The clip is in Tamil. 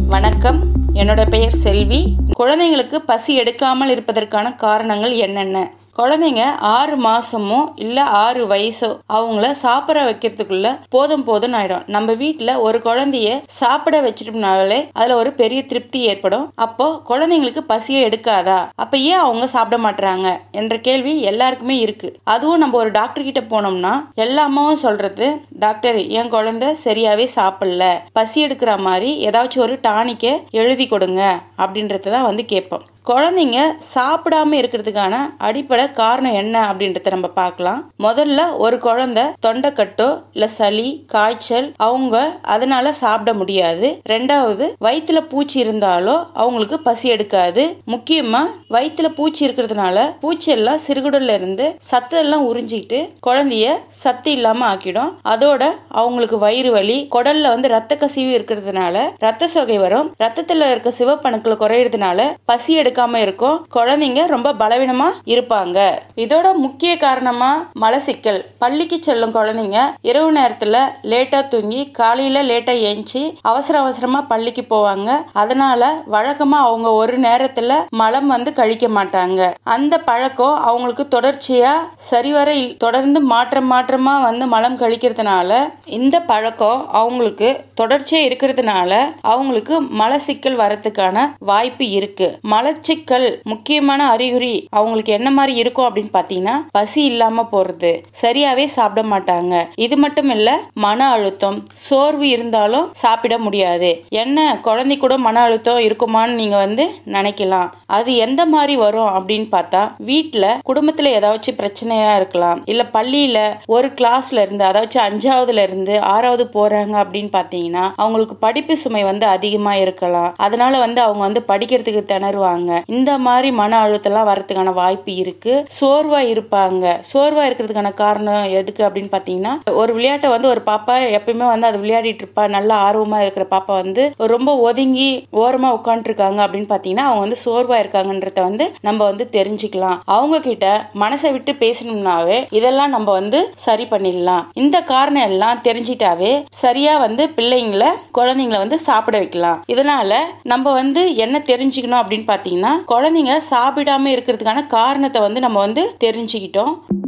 வணக்கம் என்னோட பெயர் செல்வி குழந்தைங்களுக்கு பசி எடுக்காமல் இருப்பதற்கான காரணங்கள் என்னென்ன குழந்தைங்க ஆறு மாசமோ இல்லை ஆறு வயசோ அவங்கள சாப்பிட வைக்கிறதுக்குள்ள போதும் போதும்னு ஆயிடும் நம்ம வீட்டில் ஒரு குழந்தைய சாப்பிட வச்சிட்டோம்னாலே அதில் ஒரு பெரிய திருப்தி ஏற்படும் அப்போ குழந்தைங்களுக்கு பசியை எடுக்காதா அப்போ ஏன் அவங்க சாப்பிட மாட்றாங்க என்ற கேள்வி எல்லாருக்குமே இருக்கு அதுவும் நம்ம ஒரு டாக்டர் கிட்ட போனோம்னா எல்லா அம்மாவும் சொல்றது டாக்டர் என் குழந்தை சரியாவே சாப்பிடல பசி எடுக்கிற மாதிரி ஏதாச்சும் ஒரு டானிக்கை எழுதி கொடுங்க அப்படின்றத தான் வந்து கேட்போம் குழந்தைங்க சாப்பிடாம இருக்கிறதுக்கான அடிப்படை காரணம் என்ன அப்படின்றத நம்ம பார்க்கலாம் முதல்ல ஒரு குழந்தை தொண்டைக்கட்டோ இல்லை சளி காய்ச்சல் அவங்க அதனால சாப்பிட முடியாது ரெண்டாவது வயிற்றுல பூச்சி இருந்தாலோ அவங்களுக்கு பசி எடுக்காது முக்கியமா வயிற்றுல பூச்சி இருக்கிறதுனால பூச்சி எல்லாம் சிறுகுடல்ல இருந்து சத்து எல்லாம் உறிஞ்சிக்கிட்டு குழந்தைய சத்து இல்லாம ஆக்கிடும் அதோட அவங்களுக்கு வயிறு வலி குடல்ல வந்து ரத்த கசிவு இருக்கிறதுனால ரத்த சோகை வரும் ரத்தத்துல இருக்க சிவப்பணுக்கள் குறையிறதுனால பசி எடுக்காம இருக்கும் குழந்தைங்க ரொம்ப பலவீனமா இருப்பாங்க இதோட முக்கிய காரணமா மலசிக்கல் பள்ளிக்கு செல்லும் குழந்தைங்க இரவு நேரத்துல லேட்டா தூங்கி காலையில லேட்டா ஏஞ்சி அவசர அவசரமா பள்ளிக்கு போவாங்க அதனால வழக்கமா அவங்க ஒரு நேரத்துல மலம் வந்து கழிக்க மாட்டாங்க அந்த பழக்கம் அவங்களுக்கு தொடர்ச்சியா சரிவர இல்- தொடர்ந்து மாற்றம் மாற்றமா வந்து மலம் கழிக்கிறதுனால இந்த பழக்கம் அவங்களுக்கு தொடர்ச்சியா இருக்கிறதுனால அவங்களுக்கு மலச்சிக்கல் வரதுக்கான வாய்ப்பு இருக்கு மலச்சிக்கல் முக்கியமான அறிகுறி அவங்களுக்கு என்ன மாதிரி இருக்கும் அப்படின்னு பார்த்தீங்கன்னா பசி இல்லாம போறது சரியாவே சாப்பிட மாட்டாங்க இது மட்டும் இல்ல மன அழுத்தம் சோர்வு இருந்தாலும் சாப்பிட முடியாது என்ன குழந்தை கூட மன அழுத்தம் இருக்குமான்னு நீங்க வந்து நினைக்கலாம் அது எந்த மாதிரி வரும் அப்படின்னு பார்த்தா வீட்டில் குடும்பத்தில் ஏதாச்சும் பிரச்சனையா இருக்கலாம் இல்லை பள்ளியில் ஒரு கிளாஸ்ல இருந்து அதாச்சும் அஞ்சாவதுல இருந்து ஆறாவது போறாங்க அப்படின்னு பார்த்தீங்கன்னா அவங்களுக்கு படிப்பு சுமை வந்து அதிகமாக இருக்கலாம் அதனால வந்து அவங்க வந்து படிக்கிறதுக்கு திணறுவாங்க இந்த மாதிரி மன அழுத்தம்லாம் வரதுக்கான வாய்ப்பு இருக்கு சோர்வா இருப்பாங்க சோர்வா இருக்கிறதுக்கான காரணம் எதுக்கு அப்படின்னு பார்த்தீங்கன்னா ஒரு விளையாட்டை வந்து ஒரு பாப்பா எப்பயுமே வந்து அது விளையாடிட்டு இருப்பா நல்ல ஆர்வமா இருக்கிற பாப்பா வந்து ரொம்ப ஒதுங்கி ஓரமா உட்காந்துருக்காங்க அப்படின்னு பார்த்தீங்கன்னா அவங்க வந்து சோர்வா இருக்காங்கன்றத வந்து நம்ம வந்து தெரிஞ்சுக்கலாம் அவங்க கிட்ட மனசை விட்டு பேசணும்னாவே இதெல்லாம் நம்ம வந்து சரி பண்ணிடலாம் இந்த காரணம் எல்லாம் தெரிஞ்சிட்டாவே சரியா வந்து பிள்ளைங்கள குழந்தைங்கள வந்து சாப்பிட வைக்கலாம் இதனால நம்ம வந்து என்ன தெரிஞ்சுக்கணும் அப்படின்னு பார்த்தீங்கன்னா குழந்தைங்க சாப்பிடாம இருக்கிறதுக்கான காரணத்தை வந்து நம்ம வந்து தெரிஞ்சுக்கிட்டோம்